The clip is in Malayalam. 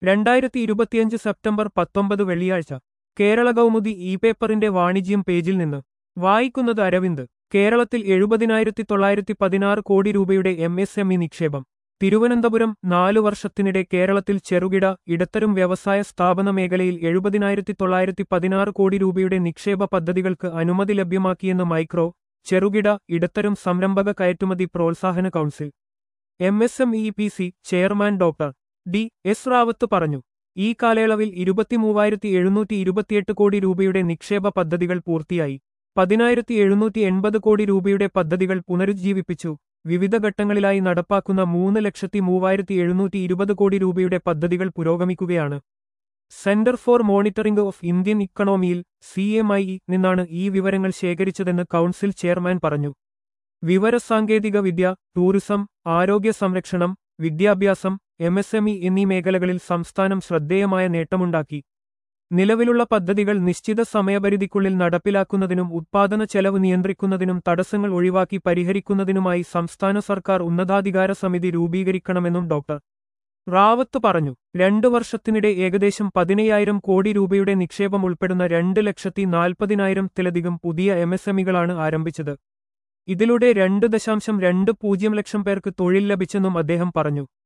രണ്ടായിരത്തി ഇരുപത്തിയഞ്ച് സെപ്റ്റംബർ പത്തൊമ്പത് വെള്ളിയാഴ്ച കേരള കൗമുദി ഇ പേപ്പറിന്റെ വാണിജ്യം പേജിൽ നിന്ന് വായിക്കുന്നത് അരവിന്ദ് കേരളത്തിൽ എഴുപതിനായിരത്തി തൊള്ളായിരത്തി പതിനാറ് കോടി രൂപയുടെ എം എസ് എം ഇ നിക്ഷേപം തിരുവനന്തപുരം നാലു വർഷത്തിനിടെ കേരളത്തിൽ ചെറുകിട ഇടത്തരം വ്യവസായ സ്ഥാപന മേഖലയിൽ എഴുപതിനായിരത്തി തൊള്ളായിരത്തി പതിനാറ് കോടി രൂപയുടെ നിക്ഷേപ പദ്ധതികൾക്ക് അനുമതി ലഭ്യമാക്കിയെന്ന് മൈക്രോ ചെറുകിട ഇടത്തരം സംരംഭക കയറ്റുമതി പ്രോത്സാഹന council M S M E P C chairman doctor D S Rawat പറഞ്ഞു ഈ കാലയളവിൽ ഇരുപത്തിമൂവായിരത്തി എഴുന്നൂറ്റി ഇരുപത്തിയെട്ട് കോടി രൂപയുടെ നിക്ഷേപ പദ്ധതികൾ പൂർത്തിയായി പതിനായിരത്തി എഴുന്നൂറ്റി എൺപത് കോടി രൂപയുടെ പദ്ധതികൾ പുനരുജ്ജീവിപ്പിച്ചു വിവിധ ഘട്ടങ്ങളിലായി നടപ്പാക്കുന്ന മൂന്ന് ലക്ഷത്തി മൂവായിരത്തി എഴുന്നൂറ്റി ഇരുപത് കോടി രൂപയുടെ പദ്ധതികൾ പുരോഗമിക്കുകയാണ് centre for monitoring of Indian ഇക്കണോമിയിൽ സി എം ഐ നിന്നാണ് ഈ വിവരങ്ങൾ ശേഖരിച്ചതെന്ന് കൗൺസിൽ ചെയർമാൻ പറഞ്ഞു വിവരസാങ്കേതിക വിദ്യ ടൂറിസം ആരോഗ്യ സംരക്ഷണം വിദ്യാഭ്യാസം എം എസ് എം ഇ എന്നീ മേഖലകളിൽ സംസ്ഥാനം ശ്രദ്ധേയമായ നേട്ടമുണ്ടാക്കി നിലവിലുള്ള പദ്ധതികൾ നിശ്ചിത സമയപരിധിക്കുള്ളിൽ നടപ്പിലാക്കുന്നതിനും ഉത്പാദന ചെലവ് നിയന്ത്രിക്കുന്നതിനും തടസ്സങ്ങൾ ഒഴിവാക്കി പരിഹരിക്കുന്നതിനുമായി സംസ്ഥാന സർക്കാർ ഉന്നതാധികാര സമിതി രൂപീകരിക്കണമെന്നും ഡോക്ടർ റാവത്ത് പറഞ്ഞു രണ്ടു വർഷത്തിനിടെ ഏകദേശം പതിനയ്യായിരം കോടി രൂപയുടെ നിക്ഷേപം ഉൾപ്പെടുന്ന രണ്ട് ലക്ഷത്തി നാൽപ്പതിനായിരത്തിലധികം പുതിയ എം എസ് എമ്മികളാണ് ആരംഭിച്ചത് ഇതിലൂടെ രണ്ട് ദശാംശം രണ്ട് പൂജ്യം ലക്ഷം പേർക്ക് തൊഴിൽ ലഭിച്ചെന്നും അദ്ദേഹം പറഞ്ഞു